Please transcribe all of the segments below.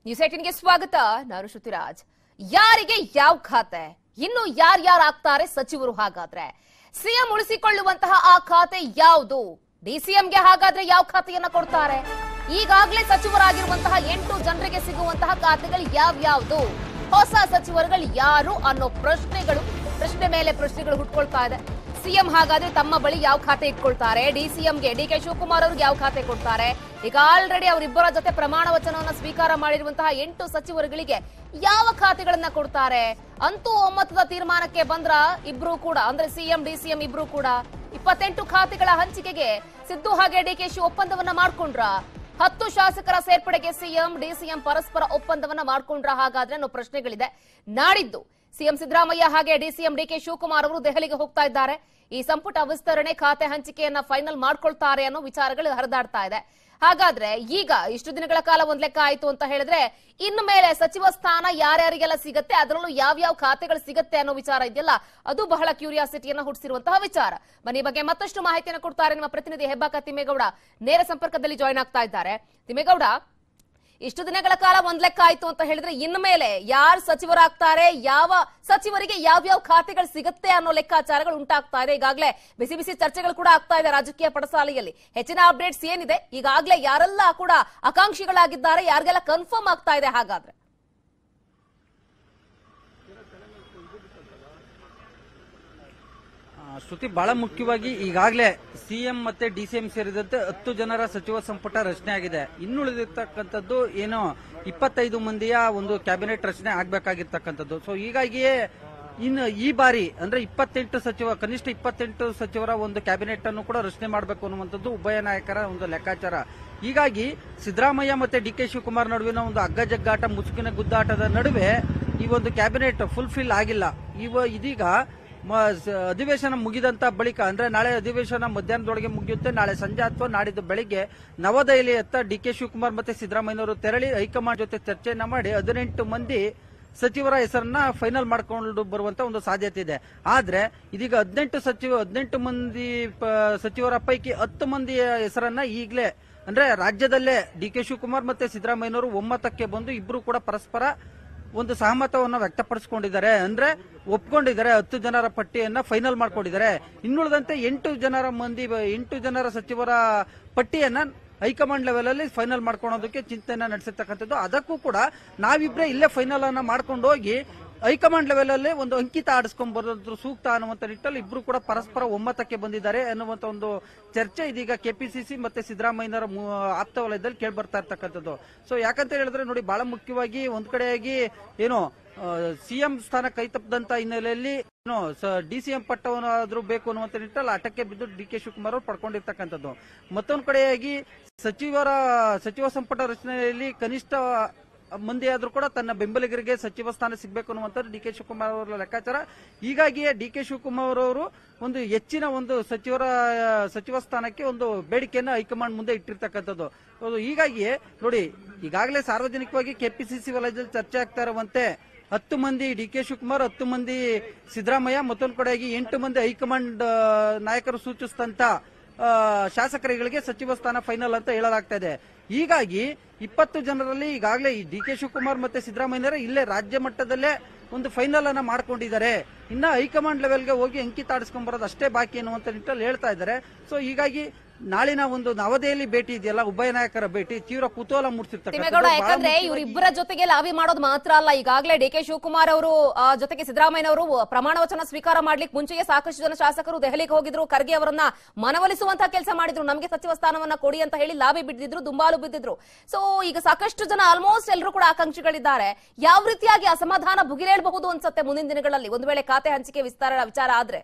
news ಏಟಿನ್ಗೆ ಸ್ವಾಗತ ನಾನು ಶ್ರುತಿರಾಜ್ ಯಾರಿಗೆ ಯಾವ ಖಾತೆ ಇನ್ನು ಯಾರ್ಯಾರು ಆಗ್ತಾರೆ ಸಚಿವರು ಹಾಗಾದ್ರೆ ಸಿಎಂ ಉಳಿಸಿಕೊಳ್ಳುವಂತಹ ಆ ಖಾತೆ ಯಾವುದು ಡಿಸಿಎಂಗೆ ಹಾಗಾದ್ರೆ ಯಾವ ಖಾತೆಯನ್ನ ಕೊಡ್ತಾರೆ ಈಗಾಗಲೇ ಸಚಿವರಾಗಿರುವಂತಹ ಎಂಟು ಜನರಿಗೆ ಸಿಗುವಂತಹ ಖಾತೆಗಳು ಯಾವ್ಯಾವ್ದು ಹೊಸ ಸಚಿವರುಗಳು ಯಾರು ಅನ್ನೋ ಪ್ರಶ್ನೆಗಳು ಪ್ರಶ್ನೆ ಮೇಲೆ ಪ್ರಶ್ನೆಗಳು ಹುಟ್ಕೊಳ್ತಾ ಇದೆ ಸಿಎಂ ಹಾಗಾದ್ರೆ ತಮ್ಮ ಬಳಿ ಯಾವ ಖಾತೆ ಇಟ್ಕೊಳ್ತಾರೆ ಡಿಸಿಎಂಗೆ ಡಿ ಕೆ ಶಿವಕುಮಾರ್ ಅವ್ರಿಗೆ ಯಾವ ಖಾತೆ ಕೊಡ್ತಾರೆ ಈಗ ಆಲ್ರೆಡಿ ಅವರಿಬ್ಬರ ಜೊತೆ ಪ್ರಮಾಣ ವಚನವನ್ನ ಸ್ವೀಕಾರ ಮಾಡಿರುವಂತಹ ಎಂಟು ಸಚಿವರುಗಳಿಗೆ ಯಾವ ಖಾತೆಗಳನ್ನ ಕೊಡ್ತಾರೆ ಅಂತೂ ಒಮ್ಮತದ ತೀರ್ಮಾನಕ್ಕೆ ಬಂದ್ರ ಇಬ್ರು ಕೂಡ ಅಂದ್ರೆ ಸಿಎಂ ಡಿಸಿಎಂ ಇಬ್ರು ಕೂಡ ಇಪ್ಪತ್ತೆಂಟು ಖಾತೆಗಳ ಹಂಚಿಕೆಗೆ ಸಿದ್ದು ಹಾಗೆ ಡಿಕೆಶಿ ಒಪ್ಪಂದವನ್ನ ಮಾಡ್ಕೊಂಡ್ರ ಹತ್ತು ಶಾಸಕರ ಸೇರ್ಪಡೆಗೆ ಸಿಎಂ ಡಿಸಿಎಂ ಪರಸ್ಪರ ಒಪ್ಪಂದವನ್ನ ಮಾಡ್ಕೊಂಡ್ರ ಹಾಗಾದ್ರೆ ಅನ್ನೋ ಪ್ರಶ್ನೆಗಳಿದೆ ನಾಡಿದ್ದು ಸಿಎಂ ಸಿದ್ದರಾಮಯ್ಯ ಹಾಗೆ ಡಿಸಿಎಂ ಡಿಕೆ ಶಿವಕುಮಾರ್ ಅವರು ದೆಹಲಿಗೆ ಹೋಗ್ತಾ ಇದ್ದಾರೆ ಈ ಸಂಪುಟ ವಿಸ್ತರಣೆ ಖಾತೆ ಹಂಚಿಕೆಯನ್ನ ಫೈನಲ್ ಮಾಡ್ಕೊಳ್ತಾರೆ ಅನ್ನೋ ವಿಚಾರಗಳು ಹರಿದಾಡ್ತಾ ಇದೆ ಹಾಗಾದ್ರೆ ಈಗ ಇಷ್ಟು ದಿನಗಳ ಕಾಲ ಒಂದ್ ಲೆಕ್ಕ ಆಯ್ತು ಅಂತ ಹೇಳಿದ್ರೆ ಇನ್ನು ಮೇಲೆ ಸಚಿವ ಸ್ಥಾನ ಯಾರ್ಯಾರಿಗೆಲ್ಲ ಸಿಗತ್ತೆ ಅದರಲ್ಲೂ ಯಾವ್ಯಾವ ಖಾತೆಗಳು ಸಿಗತ್ತೆ ಅನ್ನೋ ವಿಚಾರ ಇದೆಯಲ್ಲ ಅದು ಬಹಳ ಕ್ಯೂರಿಯಾಸಿಟಿಯನ್ನ ಹುಟ್ಟಿಸಿರುವಂತಹ ವಿಚಾರ ಬನ್ನಿ ಈ ಬಗ್ಗೆ ಮತ್ತಷ್ಟು ಮಾಹಿತಿಯನ್ನು ಕೊಡ್ತಾರೆ ನಿಮ್ಮ ಪ್ರತಿನಿಧಿ ಹೆಬ್ಬಾಕ ತಿಮ್ಮೇಗೌಡ ನೇರ ಸಂಪರ್ಕದಲ್ಲಿ ಜಾಯ್ನ್ ಆಗ್ತಾ ಇದ್ದಾರೆ ತಿಮ್ಮೇಗೌಡ ಇಷ್ಟು ದಿನಗಳ ಕಾಲ ಒಂದ್ ಲೆಕ್ಕ ಆಯ್ತು ಅಂತ ಹೇಳಿದ್ರೆ ಇನ್ಮೇಲೆ ಯಾರು ಸಚಿವರಾಗ್ತಾರೆ ಯಾವ ಸಚಿವರಿಗೆ ಯಾವ್ಯಾವ ಖಾತೆಗಳು ಸಿಗುತ್ತೆ ಅನ್ನೋ ಲೆಕ್ಕಾಚಾರಗಳು ಉಂಟಾಗ್ತಾ ಇದೆ ಈಗಾಗಲೇ ಬಿಸಿ ಬಿಸಿ ಚರ್ಚೆಗಳು ಕೂಡ ಆಗ್ತಾ ಇದೆ ರಾಜಕೀಯ ಪಡಸಾಲೆಯಲ್ಲಿ ಹೆಚ್ಚಿನ ಅಪ್ಡೇಟ್ಸ್ ಏನಿದೆ ಈಗಾಗಲೇ ಯಾರೆಲ್ಲ ಕೂಡ ಆಕಾಂಕ್ಷಿಗಳಾಗಿದ್ದಾರೆ ಯಾರಿಗೆಲ್ಲ ಕನ್ಫರ್ಮ್ ಆಗ್ತಾ ಇದೆ ಹಾಗಾದ್ರೆ ಆ, ಶ್ರುತಿ ಬಹಳ ಮುಖ್ಯವಾಗಿ ಈಗಾಗಲೇ ಸಿಎಂ ಮತ್ತೆ ಡಿಸಿಎಂ ಸೇರಿದಂತೆ ಹತ್ತು ಜನರ ಸಚಿವ ಸಂಪುಟ ರಚನೆ ಆಗಿದೆ ಇನ್ನುಳಿದಿರ್ತಕ್ಕಂಥದ್ದು ಏನು ಇಪ್ಪತ್ತೈದು ಮಂದಿಯ ಒಂದು ಕ್ಯಾಬಿನೆಟ್ ರಚನೆ ಆಗ್ಬೇಕಾಗಿರ್ತಕ್ಕಂಥದ್ದು ಸೊ ಹೀಗಾಗಿಯೇ ಇನ್ನು ಈ ಬಾರಿ ಅಂದ್ರೆ ಇಪ್ಪತ್ತೆಂಟು ಸಚಿವ ಕನಿಷ್ಠ ಇಪ್ಪತ್ತೆಂಟು ಸಚಿವರ ಒಂದು ಕ್ಯಾಬಿನೆಟ್ ಅನ್ನು ಕೂಡ ರಚನೆ ಮಾಡಬೇಕು ಅನ್ನುವಂಥದ್ದು ಉಭಯ ನಾಯಕರ ಒಂದು ಲೆಕ್ಕಾಚಾರ ಹೀಗಾಗಿ ಸಿದ್ದರಾಮಯ್ಯ ಮತ್ತೆ ಡಿ ಕೆ ಶಿವಕುಮಾರ್ ನಡುವಿನ ಒಂದು ಅಗ್ಗಜಗ್ಗಾಟ ಮುಸುಕಿನ ಗುದ್ದಾಟದ ನಡುವೆ ಈ ಒಂದು ಕ್ಯಾಬಿನೆಟ್ ಫುಲ್ಫಿಲ್ ಆಗಿಲ್ಲ ಇವ ಇದೀಗ ಮ- ಸ- ಅಧಿವೇಶನ ಮುಗಿದಂತ ಬಳಿಕ ಅಂದ್ರೆ ನಾಳೆ ಅಧಿವೇಶನ ಮಧ್ಯಾಹ್ನದೊಳಗೆ ಮುಗಿಯುತ್ತೆ ನಾಳೆ ಸಂಜೆ ಅಥವಾ ನಾಡಿದ್ದು ಬೆಳಿಗ್ಗೆ ನವದೆಹಲಿಯತ್ತ ಡಿ ಕೆ ಶಿವಕುಮಾರ್ ಮತ್ತೆ ಸಿದ್ದರಾಮಯ್ಯನವರು ತೆರಳಿ ಹೈಕಮಾಂಡ್ ಜೊತೆ ಚರ್ಚೆಯನ್ನ ಮಾಡಿ ಹದಿನೆಂಟು ಮಂದಿ ಸಚಿವರ ಹೆಸರನ್ನ ಫೈನಲ್ ಮಾಡ್ಕೊಂಡು ಬರುವಂತ ಒಂದು ಸಾಧ್ಯತೆ ಇದೆ ಆದ್ರೆ ಇದೀಗ ಹದಿನೆಂಟು ಸಚಿವ ಹದಿನೆಂಟು ಮಂದಿ ಪ- ಸಚಿವರ ಪೈಕಿ ಹತ್ತು ಮಂದಿಯ ಹೆಸರನ್ನ ಈಗಲೇ ಅಂದ್ರೆ ರಾಜ್ಯದಲ್ಲೇ ಡಿ ಕೆ ಶಿವಕುಮಾರ್ ಮತ್ತೆ ಸಿದ್ದರಾಮಯ್ಯನವರು ಒಮ್ಮತಕ್ಕೆ ಬಂದು ಇಬ್ರು ಕೂಡ ಪರಸ್ಪರ ಒಂದು ಸಹಮತವನ್ನ ವ್ಯಕ್ತಪಡಿಸಿಕೊಂಡಿದ್ದಾರೆ ಅಂದ್ರೆ ಒಪ್ಕೊಂಡಿದ್ದಾರೆ ಹತ್ತು ಜನರ ಪಟ್ಟಿಯನ್ನ ಫೈನಲ್ ಮಾಡ್ಕೊಂಡಿದ್ದಾರೆ ಇನ್ನುಳಿದಂತೆ ಎಂಟು ಜನರ ಮಂದಿ ಎಂಟು ಜನರ ಸಚಿವರ ಪಟ್ಟಿಯನ್ನ ಹೈಕಮಾಂಡ್ ಲೆವೆಲ್ ಅಲ್ಲಿ ಫೈನಲ್ ಮಾಡ್ಕೊಳೋದಕ್ಕೆ ಚಿಂತನೆ ನಡೆಸಿರ್ತಕ್ಕಂಥದ್ದು ಅದಕ್ಕೂ ಕೂಡ ನಾವಿಬ್ರೇ ಇಲ್ಲೇ ಫೈನಲ್ ಅನ್ನ ಮಾಡ್ಕೊಂಡು ಹೋಗಿ ಹೈಕಮಾಂಡ್ ಲೆವೆಲ್ ಅಲ್ಲಿ ಒಂದು ಅಂಕಿತ ಆಡಿಸ್ಕೊಂಡ್ ಬರೋದ್ರ ಸೂಕ್ತ ಅನ್ನುವಂತ ನಿಟ್ಟಲ್ಲಿ ಇಬ್ರು ಕೂಡ ಪರಸ್ಪರ ಒಮ್ಮತಕ್ಕೆ ಬಂದಿದ್ದಾರೆ ಅನ್ನುವಂತ ಒಂದು ಚರ್ಚೆ ಇದೀಗ ಕೆಪಿಸಿಸಿ ಮತ್ತೆ ಸಿದ್ದರಾಮಯ್ಯನವರ ಮು- ಆಪ್ತ ವಲಯದಲ್ಲಿ ಕೇಳಿ ಬರ್ತಾ ಇರ್ತಕ್ಕಂಥದ್ದು ಸೊ ಯಾಕಂತ ಹೇಳಿದ್ರೆ ನೋಡಿ ಬಹಳ ಮುಖ್ಯವಾಗಿ ಒಂದ್ ಕಡೆಯಾಗಿ ಏನು ಸಿಎಂ ಸ್ಥಾನ ಕೈತಪ್ಪದಂತ ಹಿನ್ನೆಲೆಯಲ್ಲಿ ಏನು ಡಿಸಿಎಂ ಪಟ್ಟವನ್ನಾದ್ರೂ ಬೇಕು ಅನ್ನುವಂತ ನಿಟ್ಟಲ್ಲಿ ಆಟಕ್ಕೆ ಬಿದ್ದು ಡಿ ಕೆ ಶಿವಕುಮಾರ್ ಅವರು ಪಡ್ಕೊಂಡಿರ್ತಕ್ಕಂಥದ್ದು ಮತ್ತೊಂದು ಕಡೆಯಾಗಿ ಸಚಿವರ ಸಚಿವ ಸಂಪುಟ ರಚನೆಯಲ್ಲಿ ಕನಿಷ್ಠ ಮಂದಿ ಆದ್ರೂ ಕೂಡ ತನ್ನ ಬೆಂಬಲಿಗರಿಗೆ ಸಚಿವ ಸ್ಥಾನ ಸಿಗಬೇಕು ಅನ್ನುವಂಥದ್ದು ಡಿ ಕೆ ಶಿವಕುಮಾರ್ ಅವರ ಲೆಕ್ಕಾಚಾರ ಹೀಗಾಗಿಯೇ ಡಿ ಕೆ ಶಿವಕುಮಾರ್ ಅವರು ಒಂದು ಹೆಚ್ಚಿನ ಒಂದು ಸಚಿವರ ಸಚಿವ ಸ್ಥಾನಕ್ಕೆ ಒಂದು ಬೇಡಿಕೆಯನ್ನು ಹೈಕಮಾಂಡ್ ಮುಂದೆ ಇಟ್ಟಿರ್ತಕ್ಕಂಥದ್ದು ಅದು ಹೀಗಾಗಿಯೇ ನೋಡಿ ಈಗಾಗಲೇ ಸಾರ್ವಜನಿಕವಾಗಿ ಕೆಪಿಸಿಸಿ ವಲಯದಲ್ಲಿ ಚರ್ಚೆ ಆಗ್ತಾ ಇರುವಂತೆ ಹತ್ತು ಮಂದಿ ಡಿ ಕೆ ಶಿವಕುಮಾರ್ ಹತ್ತು ಮಂದಿ ಸಿದ್ದರಾಮಯ್ಯ ಮತ್ತೊಂದು ಕಡೆಯಾಗಿ ಎಂಟು ಮಂದಿ ಹೈಕಮಾಂಡ್ ಆ, ನಾಯಕರು ಸೂಚಿಸಿದಂತ ಆ, ಶಾಸಕರುಗಳಿಗೆ ಸಚಿವ ಸ್ಥಾನ ಫೈನಲ್ ಅಂತ ಹೇಳಲಾಗ್ತಾ ಇದೆ ಹೀಗಾಗಿ ಇಪ್ಪತ್ತು ಜನರಲ್ಲಿ ಈಗಾಗಲೇ ಡಿ ಕೆ ಶಿವಕುಮಾರ್ ಮತ್ತೆ ಸಿದ್ದರಾಮಯ್ಯರ ಇಲ್ಲೇ ರಾಜ್ಯ ಮಟ್ಟದಲ್ಲೇ ಒಂದು ಫೈನಲ್ ಅನ್ನ ಮಾಡ್ಕೊಂಡಿದ್ದಾರೆ ಇನ್ನ ಹೈಕಮಾಂಡ್ ಲೆವೆಲ್ಗೆ ಹೋಗಿ ಅಂಕಿತ ಆಡಿಸ್ಕೊಂಡ್ ಬರೋದು ಅಷ್ಟೇ ಬಾಕಿ ಅನ್ನುವಂತ ನಿಟ್ಟಲ್ಲಿ ಹೇಳ್ತಾ ಇದ್ದಾರೆ ಸೊ ಹೀಗಾಗಿ ನಾಳಿನ ಒಂದು ನವದೆಹಲಿ ಭೇಟಿ ಇದೆಯಲ್ಲ ಉಭಯ ನಾಯಕರ ಭೇಟಿ ತೀವ್ರ ಕುತೂಹಲ ತಿಮ್ಮೇಗೌಡ ಮೂಡಿಸಿರ್ತಕ್ಕಂಥದ್ದು ಬಹಳ ಯಾಕಂದ್ರೆ ಮುಖ್ಯವಾಗಿ- ಇವರಿಬ್ಬರ ಜೊತೆಗೆ ಲಾಬಿ ಮಾಡೋದು ಮಾತ್ರ ಅಲ್ಲ ಈಗಾಗಲೇ ಡಿ ಕೆ ಶಿವಕುಮಾರ್ ಅವರು ಆ, ಜೊತೆಗೆ ಸಿದ್ದರಾಮಯ್ಯನವರು ಪ್ರಮಾಣ ವಚನ ಸ್ವೀಕಾರ ಮಾಡ್ಲಿಕ್ಕೆ ಮುಂಚೆಯೇ ಸಾಕಷ್ಟು ಜನ ಶಾಸಕರು ದೆಹಲಿಗೆ ಹೋಗಿದ್ರು ಖರ್ಗೆ ಅವರನ್ನ ಮನವೊಲಿಸುವಂತಹ ಕೆಲಸ ಮಾಡಿದ್ರು ನಮಗೆ ಸಚಿವ ಸ್ಥಾನವನ್ನ ಕೊಡಿ ಅಂತ ಹೇಳಿ ಲಾಬಿ ಬಿದ್ದಿದ್ರು ದುಂಬಾಲು ಬಿದ್ದಿದ್ರು ಸೊ ಈಗ ಸಾಕಷ್ಟು ಜನ ಆಲ್ಮೋಸ್ಟ್ ಎಲ್ಲರೂ ಕೂಡ ಆಕಾಂಕ್ಷಿಗಳಿದ್ದಾರೆ ಯಾವ ರೀತಿಯಾಗಿ ಅಸಮಾಧಾನ ಭುಗಿಲೇಳಬಹುದು ಅನ್ಸತ್ತೆ ಮುಂದಿನ ದಿನಗಳಲ್ಲಿ ಒಂದು ವೇಳೆ ಖಾತೆ ಹಂಚಿಕೆ ವಿಸ್ತಾರ ವಿಚಾರ ಆದ್ರೆ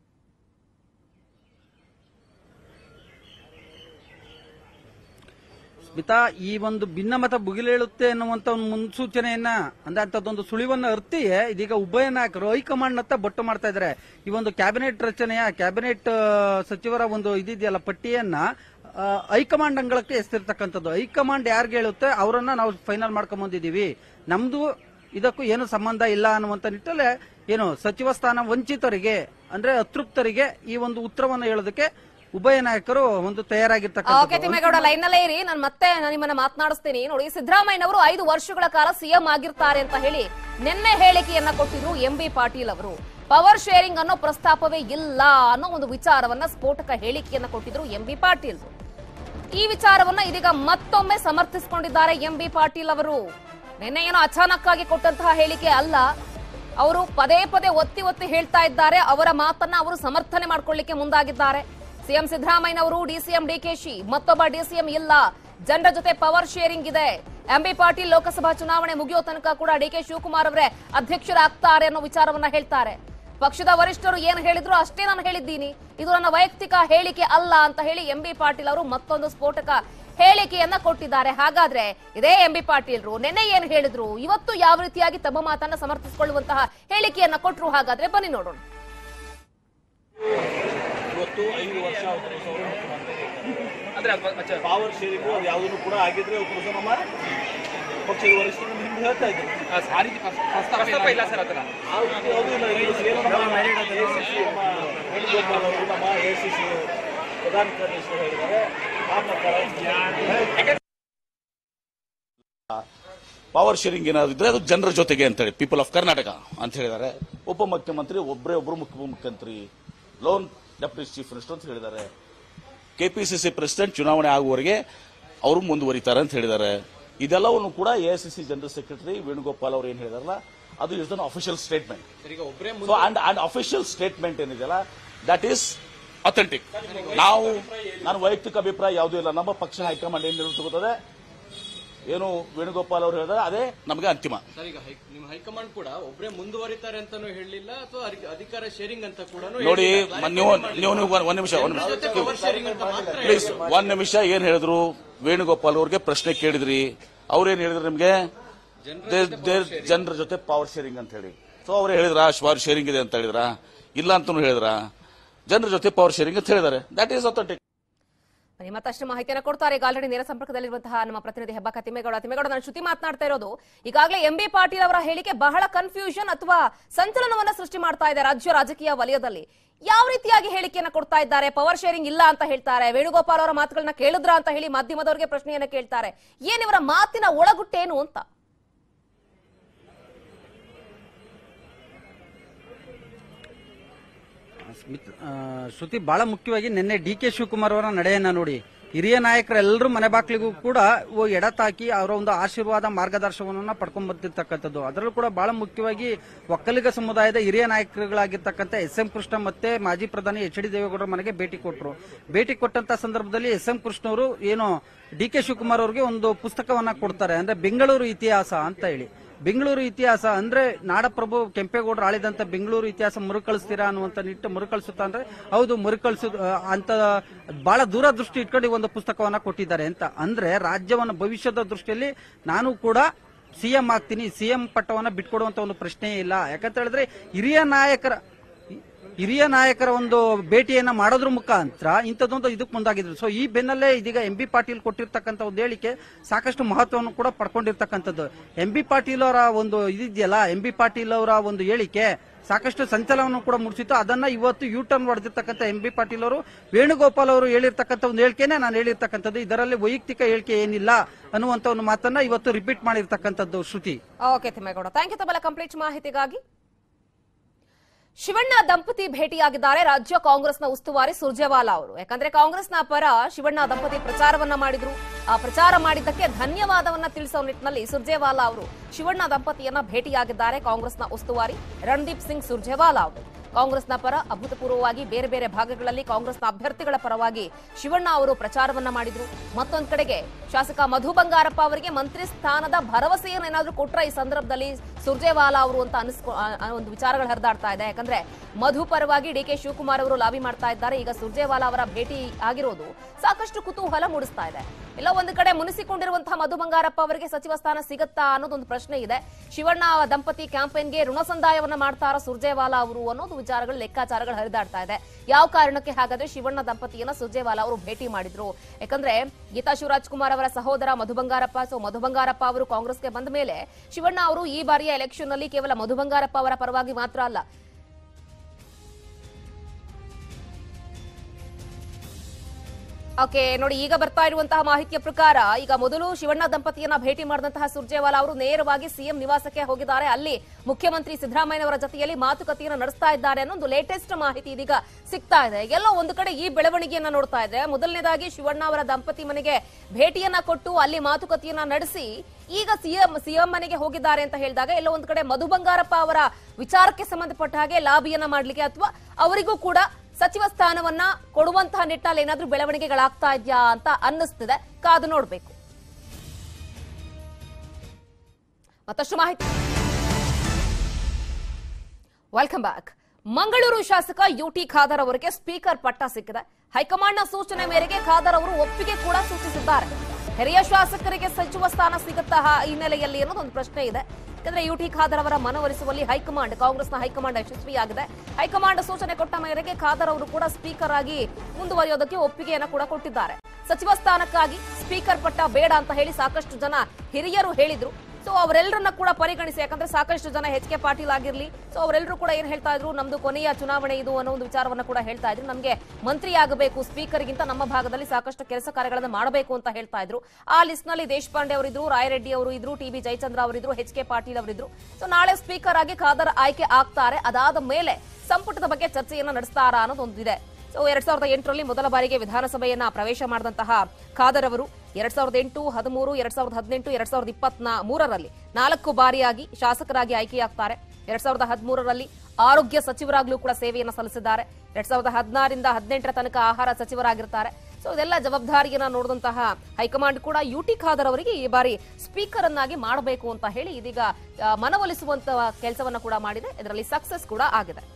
ಸ್ಮಿತಾ ಈ ಒಂದು ಭಿನ್ನಮತ ಭುಗಿಲೇಳುತ್ತೆ ಅನ್ನುವಂತ ಒಂದು ಮುನ್ಸೂಚನೆಯನ್ನ ಅಂದ್ರೆ ಅಂತದೊಂದು ಸುಳಿವನ್ನ ಅರ್ತಿಯೇ ಇದೀಗ ಉಭಯ ನಾಯಕರು ಹೈಕಮಾಂಡ್ ನತ್ತ ಬೊಟ್ಟು ಮಾಡ್ತಾ ಇದ್ದಾರೆ ಈ ಒಂದು ಕ್ಯಾಬಿನೆಟ್ ರಚನೆಯ ಕ್ಯಾಬಿನೆಟ್ ಆ, ಸಚಿವರ ಒಂದು ಇದಿದೆಯಲ್ಲ ಪಟ್ಟಿಯನ್ನ ಆ, ಹೈಕಮಾಂಡ್ ಅಂಗಳಕ್ಕೆ ಎಸ್ತಿರ್ತಕ್ಕಂಥದ್ದು ಹೈಕಮಾಂಡ್ ಯಾರಿಗೆ ಹೇಳುತ್ತೆ ಅವರನ್ನ ನಾವು ಫೈನಲ್ ಮಾಡ್ಕೊಂಡ್ ಬಂದಿದೀವಿ ನಮ್ದು ಇದಕ್ಕೂ ಏನು ಸಂಬಂಧ ಇಲ್ಲ ಅನ್ನುವಂತ ನಿಟ್ಟಲ್ಲಿ ಏನು ಸಚಿವ ಸ್ಥಾನ ವಂಚಿತರಿಗೆ ಅಂದ್ರೆ ಅತೃಪ್ತರಿಗೆ ಈ ಒಂದು ಉತ್ತರವನ್ನು ಹೇಳೋದಕ್ಕೆ ಉಭಯ ನಾಯಕರು ಒಂದು ಓಕೆ ತಯಾರಾಗಿರ್ತಕ್ಕಂಥ ತಿಮ್ಮೇಗೌಡ ಲೈನ್ ನಲ್ಲೇ ಇರಿ ನಾನು ಮತ್ತೆ ನಾನು ನಿಮ್ಮನ್ನ ಮಾತನಾಡಿಸ್ತೀನಿ ನೋಡಿ ಸಿದ್ದರಾಮಯ್ಯನವರು ಐದು ವರ್ಷಗಳ ಕಾಲ ಸಿಎಂ ಆಗಿರ್ತಾರೆ ಅಂತ ಹೇಳಿ ನಿನ್ನೆ ಹೇಳಿಕೆಯನ್ನ ಕೊಟ್ಟಿದ್ರು ಎಂ ಬಿ ಪಾಟೀಲ್ ಅವರು ಪವರ್ ಶೇರಿಂಗ್ ಅನ್ನೋ ಪ್ರಸ್ತಾಪವೇ ಇಲ್ಲ ಅನ್ನೋ ಒಂದು ವಿಚಾರವನ್ನ ಸ್ಫೋಟಕ ಹೇಳಿಕೆಯನ್ನ ಕೊಟ್ಟಿದ್ರು ಎಂ ಬಿ ಪಾಟೀಲ್ ಈ ವಿಚಾರವನ್ನ ಇದೀಗ ಮತ್ತೊಮ್ಮೆ ಸಮರ್ಥಿಸಿಕೊಂಡಿದ್ದಾರೆ ಎಂ ಬಿ ಪಾಟೀಲ್ ಅವರು ನಿನ್ನೆ ಏನೋ ಅಚಾನಕ್ ಆಗಿ ಕೊಟ್ಟಂತಹ ಹೇಳಿಕೆ ಅಲ್ಲ ಅವರು ಪದೇ ಪದೇ ಒತ್ತಿ ಒತ್ತಿ ಹೇಳ್ತಾ ಇದ್ದಾರೆ ಅವರ ಮಾತನ್ನ ಅವರು ಸಮರ್ಥನೆ ಮಾಡ್ಕೊಳ್ಳಿಕ್ಕೆ ಮುಂದಾಗಿದ್ದಾರೆ ಸಿಎಂ ಸಿದ್ದರಾಮಯ್ಯನವರು ಡಿಸಿಎಂ ಡಿಕೆಶಿ ಮತ್ತೊಬ್ಬ ಡಿಸಿಎಂ ಇಲ್ಲ ಜನರ ಜೊತೆ ಪವರ್ ಶೇರಿಂಗ್ ಇದೆ ಎಂಬಿ ಪಾಟೀಲ್ ಲೋಕಸಭಾ ಚುನಾವಣೆ ಮುಗಿಯೋ ತನಕ ಕೂಡ ಡಿಕೆ ಶಿವಕುಮಾರ್ ಅವರೇ ಅಧ್ಯಕ್ಷರಾಗ್ತಾರೆ ಅನ್ನೋ ವಿಚಾರವನ್ನ ಹೇಳ್ತಾರೆ ಪಕ್ಷದ ವರಿಷ್ಠರು ಏನು ಹೇಳಿದ್ರು ಅಷ್ಟೇ ನಾನು ಹೇಳಿದ್ದೀನಿ ಇದು ನನ್ನ ವೈಯಕ್ತಿಕ ಹೇಳಿಕೆ ಅಲ್ಲ ಅಂತ ಹೇಳಿ ಎಂ ಬಿ ಪಾಟೀಲ್ ಅವರು ಮತ್ತೊಂದು ಸ್ಫೋಟಕ ಹೇಳಿಕೆಯನ್ನ ಕೊಟ್ಟಿದ್ದಾರೆ ಹಾಗಾದ್ರೆ ಇದೇ ಎಂ ಬಿ ಪಾಟೀಲ್ರು ನಿನ್ನೆ ಏನು ಹೇಳಿದ್ರು ಇವತ್ತು ಯಾವ ರೀತಿಯಾಗಿ ತಮ್ಮ ಮಾತನ್ನ ಸಮರ್ಥಿಸಿಕೊಳ್ಳುವಂತಹ ಹೇಳಿಕೆಯನ್ನ ಕೊಟ್ರು ಹಾಗಾದ್ರೆ ಬನ್ನಿ ನೋಡೋಣ ಇವತ್ತು ಐದು ವರ್ಷ ಅಂದ್ರೆ ಪವರ್ ಶೇರಿಂಗು ಅದು ಯಾವುದನ್ನು ಕೂಡ ಆಗಿದ್ರೆ ಕುರುಸನಮ್ಮ ಪಕ್ಷದ ವರಿಷ್ಠರು ನಿಮ್ಗೆ ಹೇಳ್ತಾ ಇದ್ರು ಆ ರೀತಿ ಪ್ರಸ್ತಾಪ ಇಲ್ಲ ಸರ್ ಅದರ ಆ ರೀತಿ ಯಾವುದೂ ಇಲ್ಲ ಈಗ ಏನು ನಮ್ಮ ACC ನಮ್ಮ ವೇಣುಗೋಪಾಲ್ ಅವರು ನಮ್ಮ ಎ ಸಿ ಸಿ ಪ್ರಧಾನ ಕಾರ್ಯದರ್ಶಿಗಳು ಹೇಳಿದ್ದಾರೆ ಆ ಪ್ರಕಾರ ಪವರ್ ಶೇರಿಂಗ್ ಏನಾದ್ರು ಇದ್ರೆ ಅದು ಜನರ ಜೊತೆಗೆ ಅಂತೇಳಿ ಪೀಪಲ್ ಆಫ್ ಕರ್ನಾಟಕ ಅಂತ ಹೇಳಿದ್ದಾರೆ ಉಪಮುಖ್ಯಮಂತ್ರಿ ಒಬ್ಬರೇ ಒಬ್ಬರು ಮುಖ್ಯಮಂತ್ರಿ ಲೋನ್ ಡೆಪ್ಯೂಟಿ ಚೀಫ್ ಮಿನಿಸ್ಟರ್ ಅಂತ ಹೇಳಿದ್ದಾರೆ ಕೆಪಿಸಿಸಿ ಪ್ರೆಸಿಡೆಂಟ್ ಚುನಾವಣೆ ಆಗುವವರೆಗೆ ಅವರು ಮುಂದುವರಿತಾರೆ ಅಂತ ಹೇಳಿದ್ದಾರೆ ಇದೆಲ್ಲವನ್ನು ಕೂಡ ಎಐಸಿಸಿ ಜನರಲ್ ಸೆಕ್ರೆಟರಿ ವೇಣುಗೋಪಾಲ್ ಅವರು ಏನ್ ಹೇಳಿದಾರಲ್ಲ ಅದು ಇಸ್ ಅನ್ ಅಫಿಷಿಯಲ್ ಸ್ಟೇಟ್ಮೆಂಟ್ ಈಗ ಒಬ್ಬರೇ so and and official statement ಏನಿದೆಯಲ್ಲ ದಟ್ ಈಸ್ ಅಥೆಂಟಿಕ್ ನಾವು ನನ್ನ ವೈಯಕ್ತಿಕ ಅಭಿಪ್ರಾಯ ಯಾವುದೂ ಇಲ್ಲ ನಮ್ಮ ಪಕ್ಷ ಹೈಕಮಾಂಡ್ ಏನ್ ತಗೋತದೆ ಏನು ವೇಣುಗೋಪಾಲ್ ಅವರು ಹೇಳಿದ್ರೆ ಅದೇ ನಮಗೆ ಅಂತಿಮ ಸರ್ ಈಗ ಹೈ- ನಿಮ್ಮ ಹೈಕಮಾಂಡ್ ಕೂಡ ಒಬ್ಬರೇ ಮುಂದುವರಿತಾರೆ ಅಂತಾನೂ ಹೇಳಲಿಲ್ಲ ಅಥವಾ ಅಧಿ- ಅಧಿಕಾರ ಶೇರಿಂಗ್ ಅಂತ ಕೂಡ ನೋಡಿ ಮ- ನೀವು ನೀವು ನೀವು ಒಂದ್ ಒಂದ್ ನಿಮಿಷ ಒಂದ್ ನಿಮಿಷ ಪವರ್ ಶೇರಿಂಗ್ ಅಂತ ಮಾತ್ರ ಪ್ಲೀಸ್ ಒಂದ್ ನಿಮಿಷ ಏನ್ ಹೇಳಿದ್ರು ವೇಣುಗೋಪಾಲ್ ಅವ್ರಿಗೆ ಪ್ರಶ್ನೆ ಕೇಳಿದ್ರಿ ಅವ್ರೇನ್ ಹೇಳಿದ್ರು ನಿಮ್ಗೆ ಜನರ ಜೊತೆ ಪವರ್ ಶೇರಿಂಗ್ ಅಂತ ಹೇಳಿ ಸೊ ಅವ್ರು ಹೇಳಿದ್ರ ಪವರ್ ಶೇರಿಂಗ್ ಇದೆ ಅಂತ ಹೇಳಿದ್ರ ಇಲ್ಲ ಅಂತನೂ ಹೇಳಿದ್ರ ಜನರ ಜೊತೆ ಪವರ್ ಶೇರಿಂಗ್ ಅಂತ ಹೇಳಿದ್ದಾರೆ ದಟ್ ಈಸ್ ಅಥೆಂಟಿಕ್ ಬನ್ನಿ, ಮತ್ತಷ್ಟು ಮಾಹಿತಿಯನ್ನು ಕೊಡ್ತಾರೆ ಈಗ ಆಲ್ರೆಡಿ ನೇರ ಸಂಪರ್ಕದಲ್ಲಿರುವಂತಹ ನಮ್ಮ ಪ್ರತಿನಿಧಿ ಹೆಬ್ಬಾಕ ತಿಮ್ಮೇಗೌಡ ತಿಮ್ಮೇಗೌಡ ನಾನು ಶ್ರುತಿ ಮಾತನಾಡ್ತಾ ಇರೋದು ಈಗಾಗಲೇ ಎಂ ಬಿ ಪಾಟೀಲ್ ಅವರ ಹೇಳಿಕೆ ಬಹಳ ಕನ್ಫ್ಯೂಷನ್ ಅಥವಾ ಸಂಚಲನವನ್ನ ಸೃಷ್ಟಿ ಮಾಡ್ತಾ ಇದೆ ರಾಜ್ಯ ರಾಜಕೀಯ ವಲಯದಲ್ಲಿ ಯಾವ ರೀತಿಯಾಗಿ ಹೇಳಿಕೆಯನ್ನ ಕೊಡ್ತಾ ಇದ್ದಾರೆ ಪವರ್ ಶೇರಿಂಗ್ ಇಲ್ಲ ಅಂತ ಹೇಳ್ತಾರೆ ವೇಣುಗೋಪಾಲ್ ಅವರ ಮಾತುಗಳನ್ನ ಕೇಳಿದ್ರ ಅಂತ ಹೇಳಿ ಮಾಧ್ಯಮದವರಿಗೆ ಪ್ರಶ್ನೆಯನ್ನ ಕೇಳ್ತಾರೆ ಏನ್ ಇವರ ಮಾತಿನ ಒಳಗುಟ್ಟೇನು ಅಂತ ಸ್ಮಿತ್ ಆ, ಶ್ರುತಿ ಬಹಳ ಮುಖ್ಯವಾಗಿ ನಿನ್ನೆ ಡಿ ಕೆ ಶಿವಕುಮಾರ್ ಅವರ ನಡೆಯನ್ನ ನೋಡಿ ಹಿರಿಯ ನಾಯಕರೆಲ್ಲರೂ ಮನೆ ಬಾಗಿಲಿಗೂ ಕೂಡ ಓ ಎಡತಾಕಿ ಅವರ ಒಂದು ಆಶೀರ್ವಾದ ಮಾರ್ಗದರ್ಶನವನ್ನ ಪಡ್ಕೊಂಡ್ ಬಂದಿರ್ತಕ್ಕಂಥದ್ದು ಅದರಲ್ಲೂ ಕೂಡ ಬಹಳ ಮುಖ್ಯವಾಗಿ ಒಕ್ಕಲಿಗ ಸಮುದಾಯದ ಹಿರಿಯ ನಾಯಕರುಗಳಾಗಿರ್ತಕ್ಕಂಥ ಎಸ್ ಎಂ ಕೃಷ್ಣ ಮತ್ತೆ ಮಾಜಿ ಪ್ರಧಾನಿ ಎಚ್ ಡಿ ದೇವೇಗೌಡರ ಮನೆಗೆ ಭೇಟಿ ಕೊಟ್ಟರು ಭೇಟಿ ಕೊಟ್ಟಂತ ಸಂದರ್ಭದಲ್ಲಿ ಎಸ್ ಎಂ ಕೃಷ್ಣ ಅವರು ಏನು ಡಿ ಕೆ ಶಿವಕುಮಾರ್ ಅವರಿಗೆ ಒಂದು ಪುಸ್ತಕವನ್ನ ಕೊಡ್ತಾರೆ ಅಂದ್ರೆ ಬೆಂಗಳೂರು ಇತಿಹಾಸ ಅಂತ ಹೇಳಿ ಬೆಂಗಳೂರು ಇತಿಹಾಸ ಅಂದ್ರೆ ನಾಡಪ್ರಭು ಕೆಂಪೇಗೌಡರು ಆಳಿದಂತ ಬೆಂಗಳೂರು ಇತಿಹಾಸ ಮರುಕಳಿಸ್ತೀರಾ ಅನ್ನುವಂತ ನಿಟ್ಟು ಮರುಕಳಿಸುತ್ತಾ ಅಂದ್ರೆ ಹೌದು ಮರುಕಳಿಸು ಅಂತ ಬಹಳ ದೂರದೃಷ್ಟಿ ಇಟ್ಕೊಂಡು ಈ ಒಂದು ಪುಸ್ತಕವನ್ನ ಕೊಟ್ಟಿದ್ದಾರೆ ಅಂತ ಅಂದ್ರೆ ರಾಜ್ಯವನ್ನ ಭವಿಷ್ಯದ ದೃಷ್ಟಿಯಲ್ಲಿ ನಾನು ಕೂಡ ಸಿಎಂ ಆಗ್ತೀನಿ ಸಿಎಂ ಪಟ್ಟವನ್ನ ಬಿಟ್ಕೊಡುವಂತ ಒಂದು ಪ್ರಶ್ನೆಯೇ ಇಲ್ಲ ಯಾಕಂತ ಹೇಳಿದ್ರೆ ಹಿರಿಯ ನಾಯಕರ ಹಿರಿಯ ನಾಯಕರ ಒಂದು ಭೇಟಿಯನ್ನ ಮಾಡೋದ್ರ ಮುಖಾಂತರ ಇಂಥದ್ದೊಂದು ಇದಕ್ಕೆ ಮುಂದಾಗಿದ್ರು ಸೊ ಈ ಬೆನ್ನಲ್ಲೇ ಇದೀಗ ಎಂ ಬಿ ಪಾಟೀಲ್ ಕೊಟ್ಟಿರ್ತಕ್ಕಂಥ ಒಂದು ಹೇಳಿಕೆ ಸಾಕಷ್ಟು ಮಹತ್ವವನ್ನು ಕೂಡ ಪಡ್ಕೊಂಡಿರ್ತಕ್ಕಂಥದ್ದು ಎಂ ಬಿ ಪಾಟೀಲ್ ಅವರ ಒಂದು ಇದಿದೆಯಲ್ಲ ಎಂ ಬಿ ಪಾಟೀಲ್ ಅವರ ಒಂದು ಹೇಳಿಕೆ ಸಾಕಷ್ಟು ಸಂಚಲನವನ್ನು ಕೂಡ ಮೂಡಿಸಿತ್ತು ಅದನ್ನ ಇವತ್ತು ಯೂ ಟರ್ನ್ ಹೊಡೆದಿರ್ತಕ್ಕಂಥ ಎಂ ಬಿ ಪಾಟೀಲ್ ಅವರು ವೇಣುಗೋಪಾಲ್ ಅವರು ಹೇಳಿರ್ತಕ್ಕಂಥ ಒಂದು ಹೇಳಿಕೆನೆ ನಾನು ಹೇಳಿರ್ತಕ್ಕಂಥದ್ದು ಇದರಲ್ಲಿ ವೈಯಕ್ತಿಕ ಹೇಳಿಕೆ ಏನಿಲ್ಲ ಅನ್ನುವಂತ ಒಂದು ಮಾತನ್ನ ಇವತ್ತು ರಿಪೀಟ್ ಮಾಡಿರ್ತಕ್ಕಂಥದ್ದು Shruti okay Thimmegowda thank you ತಮ್ಮ ಕಂಪ್ಲೀಟ್ ಮಾಹಿತಿಗಾಗಿ ಶಿವಣ್ಣ ದಂಪತಿ ಭೇಟಿಯಾಗಿದ್ದಾರೆ ರಾಜ್ಯ ಕಾಂಗ್ರೆಸ್ನ ಉಸ್ತುವಾರಿ ಸುರ್ಜೇವಾಲಾ ಅವರು ಯಾಕಂದ್ರೆ ಕಾಂಗ್ರೆಸ್ನ ಪರ ಶಿವಣ್ಣ ದಂಪತಿ ಪ್ರಚಾರವನ್ನ ಮಾಡಿದ್ರು ಆ ಪ್ರಚಾರ ಮಾಡಿದ್ದಕ್ಕೆ ಧನ್ಯವಾದವನ್ನ ತಿಳಿಸೋ ನಿಟ್ಟಿನಲ್ಲಿ ಸುರ್ಜೇವಾಲಾ ಅವರು ಶಿವಣ್ಣ ದಂಪತಿಯನ್ನ ಭೇಟಿಯಾಗಿದ್ದಾರೆ ಕಾಂಗ್ರೆಸ್ನ ಉಸ್ತುವಾರಿ ರಣದೀಪ್ ಸಿಂಗ್ ಸುರ್ಜೇವಾಲಾ ಅವರು ಕಾಂಗ್ರೆಸ್ನ ಪರ ಅಭೂತಪೂರ್ವವಾಗಿ ಬೇರೆ ಬೇರೆ ಭಾಗಗಳಲ್ಲಿ ಕಾಂಗ್ರೆಸ್ನ ಅಭ್ಯರ್ಥಿಗಳ ಪರವಾಗಿ ಶಿವಣ್ಣ ಅವರು ಪ್ರಚಾರವನ್ನ ಮಾಡಿದ್ರು ಮತ್ತೊಂದ್ ಕಡೆಗೆ ಶಾಸಕ ಮಧು ಬಂಗಾರಪ್ಪ ಅವರಿಗೆ ಮಂತ್ರಿ ಸ್ಥಾನದ ಭರವಸೆಯನ್ನು ಏನಾದ್ರೂ ಕೊಟ್ರ ಈ ಸಂದರ್ಭದಲ್ಲಿ ಸುರ್ಜೇವಾಲಾ ಅವರು ಅಂತ ಅನಿಸ್ಕೊ ಆ- ಆ ಒಂದು ವಿಚಾರಗಳು ಹರಿದಾಡ್ತಾ ಇದೆ ಯಾಕಂದ್ರೆ ಮಧು ಪರವಾಗಿ ಡಿ ಕೆ ಶಿವಕುಮಾರ್ ಅವರು ಲಾಬಿ ಮಾಡ್ತಾ ಇದ್ದಾರೆ ಈಗ ಸುರ್ಜೇವಾಲಾ ಅವರ ಭೇಟಿ ಆಗಿರೋದು ಸಾಕಷ್ಟು ಕುತೂಹಲ ಮೂಡಿಸ್ತಾ ಇದೆ ಎಲ್ಲ ಒಂದು ಕಡೆ ಮುನಿಸಿಕೊಂಡಿರುವಂತಹ ಮಧು ಬಂಗಾರಪ್ಪ ಅವರಿಗೆ ಸಚಿವ ಸ್ಥಾನ ಸಿಗತ್ತಾ ಅನ್ನೋದೊಂದು ಪ್ರಶ್ನೆ ಇದೆ ಶಿವಣ್ಣ ದಂಪತಿ ಕ್ಯಾಂಪೇನ್ಗೆ ಋಣ ಸಂದಾಯವನ್ನ ಮಾಡ್ತಾರ ಸುರ್ಜೇವಾಲಾ ಅವರು ಅನ್ನೋದು ವಿಚಾರಗಳು ಲೆಕ್ಕಾಚಾರಗಳು ಹರಿದಾಡ್ತಾ ಇದೆ ಯಾವ ಕಾರಣಕ್ಕೆ ಹಾಗಾದ್ರೆ ಶಿವಣ್ಣ ದಂಪತಿಯನ್ನ ಸುರ್ಜೇವಾಲಾ ಅವರು ಭೇಟಿ ಮಾಡಿದ್ರು ಯಾಕಂದ್ರೆ ಗೀತಾ ಶಿವರಾಜ್ ಕುಮಾರ್ ಅವರ ಸಹೋದರ ಮಧು ಬಂಗಾರಪ್ಪ ಸೊ ಮಧು ಬಂಗಾರಪ್ಪ ಅವರು ಕಾಂಗ್ರೆಸ್ಗೆ ಬಂದ ಮೇಲೆ ಶಿವಣ್ಣ ಅವರು ಈ ಬಾರಿಯ ಎಲೆಕ್ಷನ್ ನಲ್ಲಿ ಕೇವಲ ಮಧು ಬಂಗಾರಪ್ಪ ಅವರ ಪರವಾಗಿ ಮಾತ್ರ ಅಲ್ಲ ಓಕೆ ನೋಡಿ ಈಗ ಬರ್ತಾ ಇರುವಂತಹ ಮಾಹಿತಿಯ ಪ್ರಕಾರ ಈಗ ಮೊದಲು ಶಿವಣ್ಣ ದಂಪತಿಯನ್ನ ಭೇಟಿ ಮಾಡಿದಂತಹ ಸುರ್ಜೇವಾಲಾ ಅವರು ನೇರವಾಗಿ ಸಿಎಂ ನಿವಾಸಕ್ಕೆ ಹೋಗಿದ್ದಾರೆ ಅಲ್ಲಿ ಮುಖ್ಯಮಂತ್ರಿ ಸಿದ್ದರಾಮಯ್ಯನವರ ಜೊತೆಯಲ್ಲಿ ಮಾತುಕತೆಯನ್ನು ನಡೆಸ್ತಾ ಇದ್ದಾರೆ ಅನ್ನೋ ಒಂದು ಲೇಟೆಸ್ಟ್ ಮಾಹಿತಿ ಇದೀಗ ಸಿಗ್ತಾ ಇದೆ ಎಲ್ಲೋ ಒಂದು ಕಡೆ ಈ ಬೆಳವಣಿಗೆಯನ್ನ ನೋಡ್ತಾ ಇದೆ ಮೊದಲನೇದಾಗಿ ಶಿವಣ್ಣ ಅವರ ದಂಪತಿ ಮನೆಗೆ ಭೇಟಿಯನ್ನ ಕೊಟ್ಟು ಅಲ್ಲಿ ಮಾತುಕತೆಯನ್ನ ನಡೆಸಿ ಈಗ ಸಿಎಂ ಸಿಎಂ ಮನೆಗೆ ಹೋಗಿದ್ದಾರೆ ಅಂತ ಹೇಳಿದಾಗ ಎಲ್ಲೋ ಒಂದು ಕಡೆ ಮಧು ಬಂಗಾರಪ್ಪ ಅವರ ವಿಚಾರಕ್ಕೆ ಸಂಬಂಧಪಟ್ಟ ಹಾಗೆ ಲಾಬಿಯನ್ನ ಮಾಡ್ಲಿಕ್ಕೆ ಅಥವಾ ಅವರಿಗೂ ಕೂಡ ಸಚಿವ ಸ್ಥಾನವನ್ನ ಕೊಡುವಂತಹ ನಿಟ್ಟಿನಲ್ಲಿ ಏನಾದ್ರೂ ಬೆಳವಣಿಗೆಗಳಾಗ್ತಾ ಇದೆಯಾ ಅಂತ ಅನ್ನಿಸ್ತಿದೆ ಕಾದು ನೋಡ್ಬೇಕು ಮತ್ತಷ್ಟು ಮಾಹಿತಿ ವೆಲ್ಕಮ್ ಬ್ಯಾಕ್ ಮಂಗಳೂರು ಶಾಸಕ ಯುಟಿ ಖಾದರ್ ಅವರಿಗೆ ಸ್ಪೀಕರ್ ಪಟ್ಟ ಸಿಕ್ಕಿದೆ ಹೈಕಮಾಂಡ್ನ ಸೂಚನೆ ಮೇರೆಗೆ ಖಾದರ್ ಅವರು ಒಪ್ಪಿಗೆ ಕೂಡ ಸೂಚಿಸಿದ್ದಾರೆ ಹಿರಿಯ ಶಾಸಕರಿಗೆ ಸಚಿವ ಸ್ಥಾನ ಸಿಗುತ್ತಾ ಆ ಹಿನ್ನೆಲೆಯಲ್ಲಿ ಅನ್ನೋದು ಒಂದು ಪ್ರಶ್ನೆ ಇದೆ ಯಾಕಂದ್ರೆ ಯುಟಿ ಖಾದರ್ ಅವರ ಮನವೊಲಿಸುವಲ್ಲಿ ಹೈಕಮಾಂಡ್ ಕಾಂಗ್ರೆಸ್ನ ಹೈಕಮಾಂಡ್ ಯಶಸ್ವಿಯಾಗಿದೆ ಹೈಕಮಾಂಡ್ ಸೂಚನೆ ಕೊಟ್ಟ ಮೇರೆಗೆ ಖಾದರ್ ಅವರು ಕೂಡ ಸ್ಪೀಕರ್ ಆಗಿ ಮುಂದುವರಿಯೋದಕ್ಕೆ ಒಪ್ಪಿಗೆಯನ್ನ ಕೂಡ ಕೊಟ್ಟಿದ್ದಾರೆ ಸಚಿವ ಸ್ಥಾನಕ್ಕಾಗಿ ಸ್ಪೀಕರ್ ಪಟ್ಟ ಬೇಡ ಅಂತ ಹೇಳಿ ಸಾಕಷ್ಟು ಜನ ಹಿರಿಯರು ಹೇಳಿದ್ರು ಸೊ ಅವರೆಲ್ಲರನ್ನ ಕೂಡ ಪರಿಗಣಿಸಿ ಯಾಕಂದ್ರೆ ಸಾಕಷ್ಟು ಜನ ಎಚ್ ಕೆ ಪಾಟೀಲ್ ಆಗಿರ್ಲಿ ಸೊ ಅವರೆಲ್ಲರೂ ಕೂಡ ಏನ್ ಹೇಳ್ತಾ ಇದ್ರು ನಮ್ದು ಕೊನೆಯ ಚುನಾವಣೆ ಇದು ಅನ್ನೋ ಒಂದು ವಿಚಾರವನ್ನ ಕೂಡ ಹೇಳ್ತಾ ಇದ್ರು ನಮ್ಗೆ ಮಂತ್ರಿ ಆಗಬೇಕು ಸ್ಪೀಕರ್ಗಿಂತ ನಮ್ಮ ಭಾಗದಲ್ಲಿ ಸಾಕಷ್ಟು ಕೆಲಸ ಕಾರ್ಯಗಳನ್ನ ಮಾಡಬೇಕು ಅಂತ ಹೇಳ್ತಾ ಇದ್ರು ಆ ಲಿಸ್ಟ್ ನಲ್ಲಿ ದೇಶಪಾಂಡೆ ಅವರಿದ್ರು ರಾಯರೆಡ್ಡಿ ಅವರು ಇದ್ರು ಟಿ ಬಿ ಜಯಚಂದ್ರ ಅವರಿದ್ರು ಎಚ್ ಕೆ ಪಾಟೀಲ್ ಅವರಿದ್ರು ಸೊ ನಾಳೆ ಸ್ಪೀಕರ್ ಆಗಿ ಖಾದರ್ ಆಯ್ಕೆ ಆಗ್ತಾರೆ ಅದಾದ ಮೇಲೆ ಸಂಪುಟದ ಬಗ್ಗೆ ಚರ್ಚೆಯನ್ನ ನಡೆಸ್ತಾರಾ ಅನ್ನೋದೊಂದಿದೆ ಸೊ ಎರಡ್ ಸಾವಿರದ ಎಂಟರಲ್ಲಿ ಮೊದಲ ಬಾರಿಗೆ ವಿಧಾನಸಭೆಯನ್ನ ಪ್ರವೇಶ ಮಾಡಿದಂತಹ ಖಾದರ್ ಅವರು ಎರಡ್ ಸಾವಿರದ ಎಂಟು ಹದಿಮೂರು ಎರಡ್ ಸಾವಿರದ ಹದಿನೆಂಟು ಎರಡ್ ಸಾವಿರದ ಇಪ್ಪತ್ನ ಮೂರರಲ್ಲಿ ನಾಲ್ಕು ಬಾರಿಯಾಗಿ ಶಾಸಕರಾಗಿ ಆಯ್ಕೆಯಾಗ್ತಾರೆ ಎರಡ್ ಸಾವಿರದ ಹದಿಮೂರರಲ್ಲಿ ಆರೋಗ್ಯ ಸಚಿವರಾಗ್ಲೂ ಕೂಡ ಸೇವೆಯನ್ನ ಸಲ್ಲಿಸಿದ್ದಾರೆ ಎರಡ್ ಸಾವಿರದ ಹದಿನಾರರಿಂದ ಹದಿನೆಂಟರ ತನಕ ಆಹಾರ ಸಚಿವರಾಗಿರ್ತಾರೆ ಸೊ ಇದೆಲ್ಲ ಜವಾಬ್ದಾರಿಯನ್ನ ನೋಡಿದಂತಹ ಹೈಕಮಾಂಡ್ ಕೂಡ ಯುಟಿ ಖಾದರ್ ಅವರಿಗೆ ಈ ಬಾರಿ ಸ್ಪೀಕರ್ ಅನ್ನಾಗಿ ಮಾಡಬೇಕು ಅಂತ ಹೇಳಿ ಇದೀಗ ಆ, ಮನವೊಲಿಸುವಂತಹ ಕೆಲಸವನ್ನ ಕೂಡ ಮಾಡಿದೆ ಇದರಲ್ಲಿ ಸಕ್ಸಸ್ ಕೂಡ ಆಗಿದೆ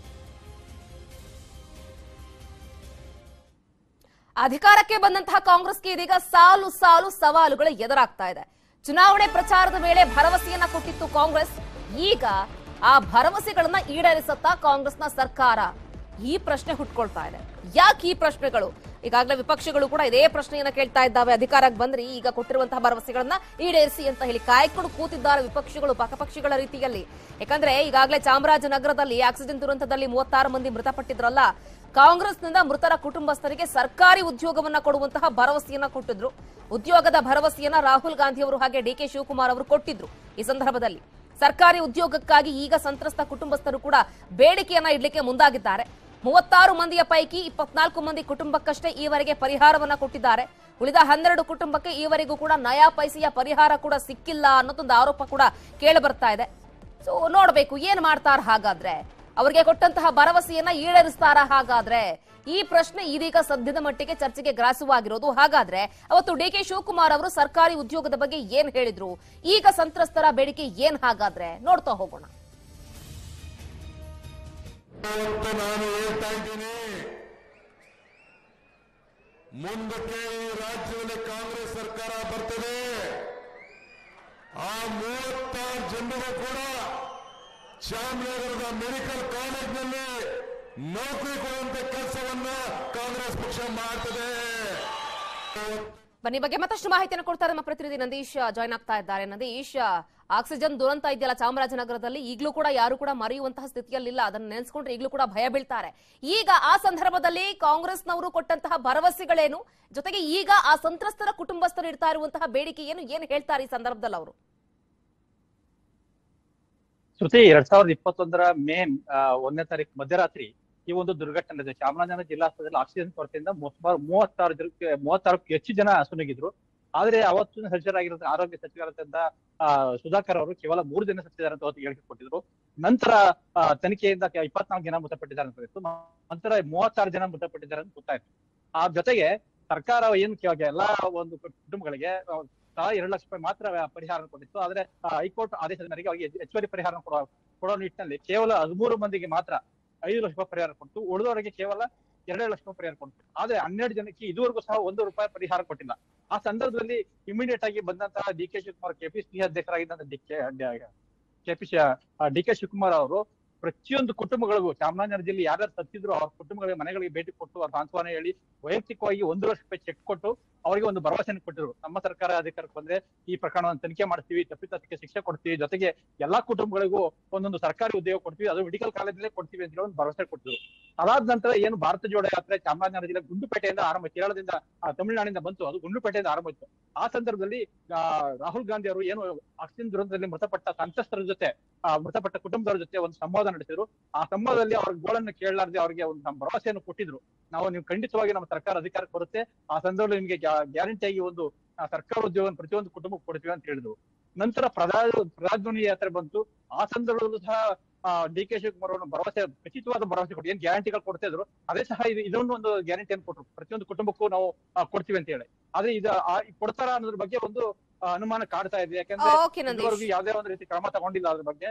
ಅಧಿಕಾರಕ್ಕೆ ಬಂದಂತಹ ಕಾಂಗ್ರೆಸ್ಗೆ ಇದೀಗ ಸಾಲು ಸಾಲು ಸವಾಲುಗಳು ಎದುರಾಗ್ತಾ ಇದೆ ಚುನಾವಣೆ ಪ್ರಚಾರದ ವೇಳೆ ಭರವಸೆಯನ್ನ ಕೊಟ್ಟಿತ್ತು ಕಾಂಗ್ರೆಸ್ ಈಗ ಆ ಭರವಸೆಗಳನ್ನ ಈಡೇರಿಸುತ್ತಾ ಕಾಂಗ್ರೆಸ್ನ ಸರ್ಕಾರ ಈ ಪ್ರಶ್ನೆ ಹುಟ್ಕೊಳ್ತಾ ಇದೆ ಯಾಕೆ ಈ ಪ್ರಶ್ನೆಗಳು ಈಗಾಗಲೇ ವಿಪಕ್ಷಗಳು ಕೂಡ ಇದೇ ಪ್ರಶ್ನೆಯನ್ನ ಕೇಳ್ತಾ ಇದ್ದಾವೆ ಅಧಿಕಾರಕ್ಕೆ ಬಂದ್ರಿ ಈಗ ಕೊಟ್ಟಿರುವಂತಹ ಭರವಸೆಗಳನ್ನ ಈಡೇರಿಸಿ ಅಂತ ಹೇಳಿ ಕಾಯ್ಕೊಂಡು ಕೂತಿದ್ದಾರೆ ವಿಪಕ್ಷಗಳು ಪಕ್ಷಗಳ ರೀತಿಯಲ್ಲಿ ಯಾಕಂದ್ರೆ ಈಗಾಗಲೇ ಚಾಮರಾಜನಗರದಲ್ಲಿ ಆಕ್ಸಿಜನ್ ದುರಂತದಲ್ಲಿ ಮೂವತ್ತಾರು ಮಂದಿ ಮೃತಪಟ್ಟಿದ್ರಲ್ಲ ಕಾಂಗ್ರೆಸ್ನಿಂದ ಮೃತರ ಕುಟುಂಬಸ್ಥರಿಗೆ ಸರ್ಕಾರಿ ಉದ್ಯೋಗವನ್ನ ಕೊಡುವಂತಹ ಭರವಸೆಯನ್ನ ಕೊಟ್ಟಿದ್ರು ಉದ್ಯೋಗದ ಭರವಸೆಯನ್ನ ರಾಹುಲ್ ಗಾಂಧಿ ಅವರು ಹಾಗೆ ಡಿ ಕೆ ಶಿವಕುಮಾರ್ ಅವರು ಕೊಟ್ಟಿದ್ರು ಈ ಸಂದರ್ಭದಲ್ಲಿ ಸರ್ಕಾರಿ ಉದ್ಯೋಗಕ್ಕಾಗಿ ಈಗ ಸಂತ್ರಸ್ತ ಕುಟುಂಬಸ್ಥರು ಕೂಡ ಬೇಡಿಕೆಯನ್ನ ಇಡ್ಲಿಕ್ಕೆ ಮುಂದಾಗಿದ್ದಾರೆ ಮೂವತ್ತಾರು ಮಂದಿಯ ಪೈಕಿ ಇಪ್ಪತ್ನಾಲ್ಕು ಮಂದಿ ಕುಟುಂಬಕ್ಕಷ್ಟೇ ಈವರೆಗೆ ಪರಿಹಾರವನ್ನ ಕೊಟ್ಟಿದ್ದಾರೆ ಉಳಿದ ಹನ್ನೆರಡು ಕುಟುಂಬಕ್ಕೆ ಈವರೆಗೂ ಕೂಡ ನಯಾ ಪೈಸೆಯ ಪರಿಹಾರ ಕೂಡ ಸಿಕ್ಕಿಲ್ಲ ಅನ್ನೋದೊಂದು ಆರೋಪ ಕೂಡ ಕೇಳಿ ಬರ್ತಾ ಇದೆ ಸೊ ನೋಡ್ಬೇಕು ಏನ್ ಮಾಡ್ತಾರ ಹಾಗಾದ್ರೆ ಅವರಿಗೆ ಕೊಟ್ಟಂತಹ ಭರವಸೆಯನ್ನ ಈಡೇರಿಸ್ತಾರ ಹಾಗಾದ್ರೆ ಈ ಪ್ರಶ್ನೆ ಇದೀಗ ಸದ್ಯದ ಮಟ್ಟಿಗೆ ಚರ್ಚೆಗೆ ಗ್ರಾಸವಾಗಿರೋದು ಹಾಗಾದ್ರೆ ಅವತ್ತು ಡಿ ಕೆ ಶಿವಕುಮಾರ್ ಅವರು ಸರ್ಕಾರಿ ಉದ್ಯೋಗದ ಬಗ್ಗೆ ಏನ್ ಹೇಳಿದ್ರು ಈಗ ಸಂತ್ರಸ್ತರ ಬೇಡಿಕೆ ಏನ್ ಹಾಗಾದ್ರೆ ನೋಡ್ತಾ ಹೋಗೋಣ ಇವತ್ತು ನಾನು ಹೇಳ್ತಾ ಇದ್ದೀನಿ ಮುಂದಕ್ಕೆ ಈ ರಾಜ್ಯದಲ್ಲಿ ಕಾಂಗ್ರೆಸ್ ಸರ್ಕಾರ ಬರ್ತದೆ ಆ ಮೂವತ್ತಾರು ಜನರಿಗೂ ಕೂಡ ಚಾಮರಾಜನಗರದ ಮೆಡಿಕಲ್ ಕಾಲೇಜ್ನಲ್ಲಿ ನೌಕರಿ ಕೊಡುವಂತ ಕೆಲಸವನ್ನ ಕಾಂಗ್ರೆಸ್ ಪಕ್ಷ ಮಾಡ್ತದೆ ಬನ್ನಿ ಬಗ್ಗೆ ಮತ್ತಷ್ಟು ಮಾಹಿತಿಯನ್ನು ಕೊಡ್ತಾರೆ ನಮ್ಮ ಪ್ರತಿನಿಧಿ ನಂದೀಶ್ ಜಾಯ್ನ್ ಆಗ್ತಾ ಇದ್ದಾರೆ ನಂದೀಶ್ ಆಕ್ಸಿಜನ್ ದುರಂತ ಇದೆಯಲ್ಲ ಚಾಮರಾಜನಗರದಲ್ಲಿ ಈಗಲೂ ಕೂಡ ಯಾರು ಕೂಡ ಮರೆಯುವಂತಹ ಸ್ಥಿತಿಯಲ್ಲಿಲ್ಲ ಅದನ್ನು ನೆನೆಸ್ಕೊಂಡ್ರೆ ಈಗಲೂ ಕೂಡ ಭಯ ಬೀಳ್ತಾರೆ ಈಗ ಆ ಸಂದರ್ಭದಲ್ಲಿ ಕಾಂಗ್ರೆಸ್ನವರು ಕೊಟ್ಟಂತಹ ಭರವಸೆಗಳೇನು ಜೊತೆಗೆ ಈಗ ಆ ಸಂತ್ರಸ್ತರ ಕುಟುಂಬಸ್ಥರು ಇಡ್ತಾ ಇರುವಂತಹ ಬೇಡಿಕೆ ಏನು ಏನು ಹೇಳ್ತಾರೆ ಈ ಸಂದರ್ಭದಲ್ಲಿ ಅವರು ಶ್ರುತಿ ಎರಡ್ ಸಾವಿರದ ಇಪ್ಪತ್ತೊಂದರ ಮೇ ಆ, ಒಂದನೇ ತಾರೀಕು ಮಧ್ಯರಾತ್ರಿ ಈ ಒಂದು ದುರ್ಘಟನೆ ನಡೆದಿದೆ ಚಾಮರಾಜನಗರ ಜಿಲ್ಲಾಸ್ಪತ್ರೆಯಲ್ಲಿ ಆಕ್ಸಿಜನ್ ಕೊರತೆಯಿಂದ ಸುಮಾರು ಮೂವತ್ತಾರು ಜನಕ್ಕೆ ಮೂವತ್ತಾರಕ್ಕೂ ಹೆಚ್ಚು ಜನ ಅಸುನಗಿದ್ರು ಆದ್ರೆ ಅವತ್ತು ಸಜ್ಜರಾಗಿರೋ ಆರೋಗ್ಯ ಸಚಿವರಾದಂತ ಆ, ಸುಧಾಕರ್ ಅವರು ಕೇವಲ ಮೂರು ಜನ ಸತ್ತಿದ್ದಾರೆ ಅಂತ ಅವತ್ತು ಹೇಳಿಕೆ ಕೊಟ್ಟಿದ್ರು ನಂತರ ಆ, ತನಿಖೆಯಿಂದ ಕೆ- ಇಪ್ಪತ್ನಾಲ್ಕು ಜನ ಮೃತಪಟ್ಟಿದ್ದಾರೆ ಅಂತ ಗೊತ್ತು ನಂತರ ಮೂವತ್ತಾರು ಜನ ಮೃತಪಟ್ಟಿದ್ದಾರೆ ಅಂತ ಗೊತ್ತಾಯ್ತು ಆ ಜೊತೆಗೆ ಸರ್ಕಾರ ಏನು ಕೆ- ಎಲ್ಲಾ ಒಂದು ಕುಟುಂಬಗಳಿಗೆ ಆ, ತಲಾ ಎರಡು ಲಕ್ಷ ರೂಪಾಯಿ ಮಾತ್ರ ಪರಿಹಾರ ಕೊಟ್ಟಿತ್ತು ಆದ್ರೆ ಆ, ಹೈಕೋರ್ಟ್ ಆದೇಶದ ಮೇರೆಗೆ ಅವರಿಗೆ ಹೆಚ್ಚು- ಹೆಚ್ಚುವರಿ ಪರಿಹಾರ ಕೊಡುವ ಕೊಡೋ ನಿಟ್ಟಿನಲ್ಲಿ ಕೇವಲ ಹದಿಮೂರು ಮಂದಿಗೆ ಮಾತ್ರ ಐದು ಲಕ್ಷ ರೂಪಾಯಿ ಪರಿಹಾರ ಕೊಟ್ಟು ಉಳಿದವರಿಗೆ ಕೇವಲ ಎರಡು ಲಕ್ಷ ರೂಪಾಯಿ ಪರಿಹಾರ ಕೊಟ್ಟು ಆದ್ರೆ ಹನ್ನೆರಡು ಜನಕ್ಕೆ ಇದುವರೆಗೂ ಸಹ ಒಂದು ರೂಪಾಯಿ ಪರಿಹಾರ ಕೊಟ್ಟಿಲ್ಲ ಆ ಸಂದರ್ಭದಲ್ಲಿ ಇಮಿಡಿಯೇಟ್ ಆಗಿ ಬಂದಂತಹ ಡಿ ಕೆ ಶಿವಕುಮಾರ್ ಕೆಪಿಸಿಸಿ ಅಧ್ಯಕ್ಷರಾಗಿದ್ದಂತ ಡಿ ಕೆ ಕೆಪಿ ಡಿ ಕೆ ಶಿವಕುಮಾರ್ ಅವರು ಪ್ರತಿಯೊಂದು ಕುಟುಂಬಗಳಿಗೂ ಚಾಮರಾಜನಗರ ಜಿಲ್ಲೆ ಯಾರ್ಯಾರು ಸತ್ತಿದ್ರು ಅವ್ರ ಕುಟುಂಬಗಳಿಗೆ ಮನೆಗಳಿಗೆ ಭೇಟಿ ಕೊಟ್ಟು ಅವ್ರ ಸಾಂತ್ವನ ಹೇಳಿ ವೈಯಕ್ತಿಕವಾಗಿ ಒಂದು ಲಕ್ಷ ರೂಪಾಯಿ ಚೆಕ್ ಕೊಟ್ಟು ಅವರಿಗೆ ಒಂದು ಭರವಸೆಯನ್ನು ಕೊಟ್ಟಿದ್ರು ನಮ್ಮ ಸರ್ಕಾರ ಅಧಿಕಾರಕ್ಕೆ ಬಂದ್ರೆ ಈ ಪ್ರಕರಣವನ್ನು ತನಿಖೆ ಮಾಡ್ತೀವಿ ತಪ್ಪಿತಸ್ಥಕ್ಕೆ ಶಿಕ್ಷೆ ಕೊಡ್ತೀವಿ ಜೊತೆಗೆ ಎಲ್ಲಾ ಕುಟುಂಬಗಳಿಗೂ ಒಂದೊಂದು ಸರ್ಕಾರಿ ಉದ್ಯೋಗ ಕೊಡ್ತೀವಿ ಅದು ಮೆಡಿಕಲ್ ಕಾಲೇಜಲ್ಲೇ ಕೊಡ್ತೀವಿ ಅಂತ ಹೇಳಿ ಒಂದು ಭರವಸೆ ಕೊಟ್ಟಿದ್ರು ಅದಾದ ನಂತರ ಏನು ಭಾರತ ಜೋಡೋ ಯಾತ್ರೆ ಚಾಮರಾಜನಗರ ಜಿಲ್ಲೆ ಗುಂಡ್ಲುಪೇಟೆಯಿಂದ ಆರಂಭ ಕೇರಳದಿಂದ ಆ, ತಮಿಳುನಾಡಿನಿಂದ ಬಂತು ಅದು ಗುಂಡ್ಲುಪೇಟೆಯಿಂದ ಆರಂಭ ಇತ್ತು ಆ ಸಂದರ್ಭದಲ್ಲಿ ಆ, ರಾಹುಲ್ ಗಾಂಧಿ ಅವರು ಏನು ಆಕ್ಸಿಜನ್ ದುರಂತದಲ್ಲಿ ಮೃತಪಟ್ಟ ಸಂತ್ರಸ್ತರ ಜೊತೆ ಆ, ಮೃತಪಟ್ಟ ಕುಟುಂಬದವರ ಜೊತೆ ಒಂದು ಸಂವಾದ ನಡೆಸಿದ್ರು ಆ ಸಂವಾದದಲ್ಲಿ ಅವ್ರ ಗೋಳನ್ನು ಕೇಳಲಾರ್ದೆ ಅವರಿಗೆ ಒಂದು ನಮ್ಮ ಭರವಸೆಯನ್ನು ಕೊಟ್ಟಿದ್ರು ನಾವು ನೀವು ಖಂಡಿತವಾಗಿ ನಮ್ಮ ಸರ್ಕಾರ ಅಧಿಕಾರಕ್ಕೆ ಬರುತ್ತೆ ಆ ಸಂದರ್ಭದಲ್ಲಿ ನಿಮಗೆ ಗ್ಯಾರಂಟಿಯಾಗಿ ಒಂದು ಆ, ಸರ್ಕಾರ ಉದ್ಯೋಗ ಪ್ರತಿಯೊಂದು ಕುಟುಂಬಕ್ಕೆ ಕೊಡ್ತೀವಿ ಅಂತ ಹೇಳಿದ್ರು ನಂತರ ಪ್ರಧಾನ ಪ್ರಧಾನಿ ಯಾತ್ರೆ ಬಂತು ಆ ಸಂದರ್ಭದಲ್ಲೂ ಸಹ ಡಿ ಕೆ ಶಿವಕುಮಾರ್ ಅವರು ಭರವಸೆ ಖಚಿತವಾದ ಭರವಸೆ ಕೊಟ್ಟು ಏನ್ ಗ್ಯಾರಂಟಿಗಳು ಕೊಡ್ತಾ ಇದ್ರು ಅದೇ ಸಹ ಇದು ಇದೊಂದು ಒಂದು ಗ್ಯಾರಂಟಿಯನ್ನು ಕೊಟ್ಟರು ಪ್ರತಿಯೊಂದು ಕುಟುಂಬಕ್ಕೂ ನಾವು ಆ, ಕೊಡ್ತೀವಿ ಅಂತ ಹೇಳಿ ಆದ್ರೆ ಇದು ಆ, ಕೊಡ್ತಾರ ಅನ್ನೋದ್ರ ಬಗ್ಗೆ ಒಂದು ಆ, ಅನುಮಾನ ಕಾಡ್ತಾ ಇದೆ ಯಾಕಂದ್ರೆ ಓಕೆ ನಂದೀಶ್ ಇದುವರೆಗೂ ಯಾವುದೇ ಒಂದು ರೀತಿ ಕ್ರಮ ತಗೊಂಡಿಲ್ಲ ಅದ್ರ ಬಗ್ಗೆ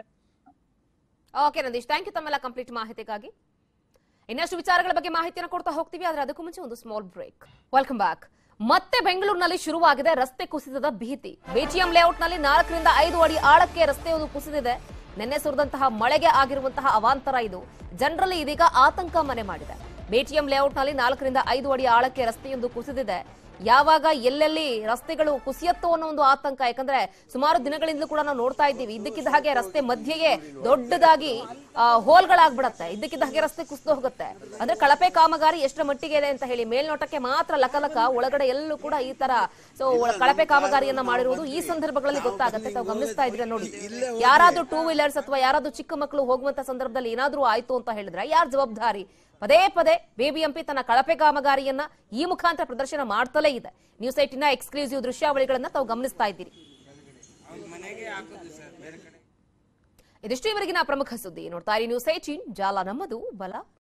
ಓಕೆ ನಂದೀಶ್ ಥ್ಯಾಂಕ್ ಯು ತಮ್ಮೆಲ್ಲ ಕಂಪ್ಲೀಟ್ ಮಾಹಿತಿಗಾಗಿ ಇನ್ನಷ್ಟು ವಿಚಾರಗಳ ಬಗ್ಗೆ ಮಾಹಿತಿಯನ್ನು ಕೊಡ್ತಾ ಹೋಗ್ತೀವಿ ಆದ್ರೆ ಅದಕ್ಕೂ ಮುಂಚೆ ಒಂದು ಸ್ಮಾಲ್ ಬ್ರೇಕ್ ವೆಲ್ಕಮ್ ಬ್ಯಾಕ್ ಮತ್ತೆ ಬೆಂಗಳೂರಿನಲ್ಲಿ ಶುರುವಾಗಿದೆ ರಸ್ತೆ ಕುಸಿತದ ಭೀತಿ ಬಿಜಿಎಂ ಲೇಔಟ್ನಲ್ಲಿ ನಾಲ್ಕರಿಂದ ಐದು ಅಡಿ ಆಳಕ್ಕೆ ರಸ್ತೆಯೊಂದು ಕುಸಿದಿದೆ ನಿನ್ನೆ ಸುರಿದಂತಹ ಮಳೆಗೆ ಆಗಿರುವಂತಹ ಅವಾಂತರ ಇದು ಜನರಲ್ಲಿ ಇದೀಗ ಆತಂಕ ಮನೆ ಮಾಡಿದೆ ಬಿಟಿಎಂ ಲೇಔಟ್ನಲ್ಲಿ ನಾಲ್ಕರಿಂದ ಐದು ಅಡಿ ಆಳಕ್ಕೆ ರಸ್ತೆಯೊಂದು ಕುಸಿದಿದೆ ಯಾವಾಗ ಎಲ್ಲೆಲ್ಲಿ ರಸ್ತೆಗಳು ಕುಸಿಯತ್ತೋ ಅನ್ನೋ ಒಂದು ಆತಂಕ ಯಾಕಂದ್ರೆ ಸುಮಾರು ದಿನಗಳಿಂದಲೂ ಕೂಡ ನಾವು ನೋಡ್ತಾ ಇದ್ದೀವಿ ಇದ್ದಕ್ಕಿದ್ದ ಹಾಗೆ ರಸ್ತೆ ಮಧ್ಯೆಗೆ ದೊಡ್ಡದಾಗಿ ಆ, ಹೋಲ್ಗಳಾಗ್ಬಿಡತ್ತೆ ಇದ್ದಕ್ಕಿದ್ದ ಹಾಗೆ ರಸ್ತೆ ಕುಸಿದು ಹೋಗುತ್ತೆ ಅಂದ್ರೆ ಕಳಪೆ ಕಾಮಗಾರಿ ಎಷ್ಟರ ಮಟ್ಟಿಗೆ ಇದೆ ಅಂತ ಹೇಳಿ ಮೇಲ್ನೋಟಕ್ಕೆ ಮಾತ್ರ ಲಕಲಕ ಒಳಗಡೆ ಎಲ್ಲೂ ಕೂಡ ಈ ತರ ಸೊ ಕಳಪೆ ಕಾಮಗಾರಿಯನ್ನ ಮಾಡಿರುವುದು ಈ ಸಂದರ್ಭಗಳಲ್ಲಿ ಗೊತ್ತಾಗುತ್ತೆ ತಾವು ಗಮನಿಸ್ತಾ ಇದ್ರೆ ನೋಡಿ ಯಾರಾದ್ರೂ ಟೂ ವೀಲರ್ಸ್ ಅಥವಾ ಯಾರಾದ್ರೂ ಚಿಕ್ಕ ಮಕ್ಕಳು ಹೋಗುವಂತ ಸಂದರ್ಭದಲ್ಲಿ ಏನಾದ್ರೂ ಆಯ್ತು ಅಂತ ಹೇಳಿದ್ರೆ ಯಾರ್ ಜವಾಬ್ದಾರಿ ಪದೇ ಪದೇ ಬಿಬಿಎಂಪಿ ತನ್ನ ಕಳಪೆ ಕಾಮಗಾರಿಯನ್ನ ಈ ಮುಖಾಂತರ ಪ್ರದರ್ಶನ ಮಾಡ್ತಲೇ ಇದೆ ನ್ಯೂಸ್ ಏಟಿನ ಎಕ್ಸ್ಕ್ಲೂಸಿವ್ ದೃಶ್ಯಾವಳಿಗಳನ್ನ ತಾವು ಗಮನಿಸ್ತಾ ಇದ್ದೀರಿ ಇದಿಷ್ಟು ಇವರೆಗಿನ ಪ್ರಮುಖ ಸುದ್ದಿ ನೋಡ್ತಾ ಇರಿ ನ್ಯೂಸ್ ಏಟೀನ್ ಜಾಲ ನಮ್ಮದು ಬಲ